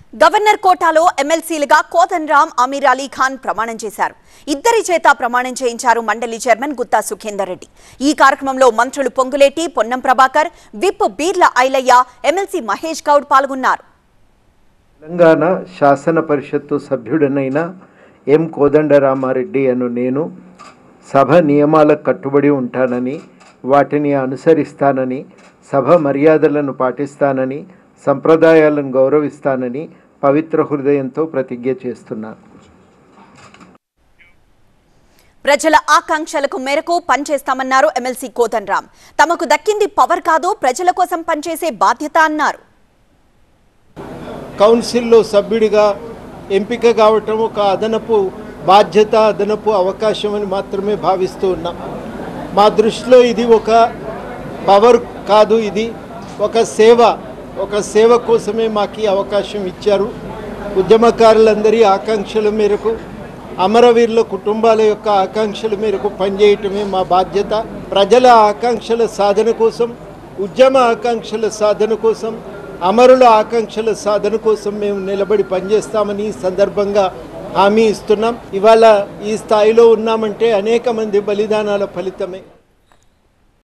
governor కోటాలో ఎమ్మెల్సీలుగా కోదండరామ్ అమీర్ అలీ ఖాన్ ప్రమాణం చేశారు ఇద్దరి చేత ప్రమాణం చేయించారు మండలి చైర్మన్ గుత్తా సుఖేందర్ రెడ్డి ఈ కార్యక్రమంలో మంత్రులు పొంగులేటి పొన్నం ప్రభాకర్ విప్ బీర్ల ఐలయ్య ఎమ్మెల్సీ మహేష్ గౌడ్ పాల్గొన్నారు తెలంగాణ శాసన పరిషత్తు సభ్యుడనైన ఎం కోదండరామారెడ్డి అను నేను సభ నియమాలకు కట్టుబడి ఉంటానని వాటిని అనుసరిస్తానని సభ మర్యాదలను పాటిస్తానని సంప్రదాయాలను గౌరవిస్తానని పవిత్ర హృదయంతో ప్రతిజ్ఞ చేస్తున్నాను ప్రజల ఆకాంక్షలకు మేరకు పనిచేస్తామన్నారు ఎమ్మెల్సీ కోదండరామ్ తమకు దక్కింది పవర్ కాదు ప్రజల కోసం పనిచేసే బాధ్యత అన్నారు కౌన్సిల్లో సభ్యుడిగా ఎంపిక కావటం ఒక అదనపు బాధ్యత అదనపు అవకాశం అని మాత్రమే భావిస్తూ ఉన్నాం మా దృష్టిలో ఇది ఒక పవర్ కాదు ఇది ఒక సేవ ఒక సేవ కోసమే మాకు ఈ అవకాశం ఇచ్చారు ఉద్యమకారులందరి ఆకాంక్షల మేరకు అమరవీరుల కుటుంబాల యొక్క ఆకాంక్షల మేరకు పనిచేయటమే మా బాధ్యత ప్రజల ఆకాంక్షల సాధన కోసం ఉద్యమ ఆకాంక్షల సాధన కోసం అమరుల ఆకాంక్షల సాధన కోసం మేము నిలబడి పనిచేస్తామని ఈ సందర్భంగా హామీ ఇస్తున్నాం ఇవాళ ఈ స్థాయిలో ఉన్నామంటే అనేక మంది బలిదానాల ఫలితమే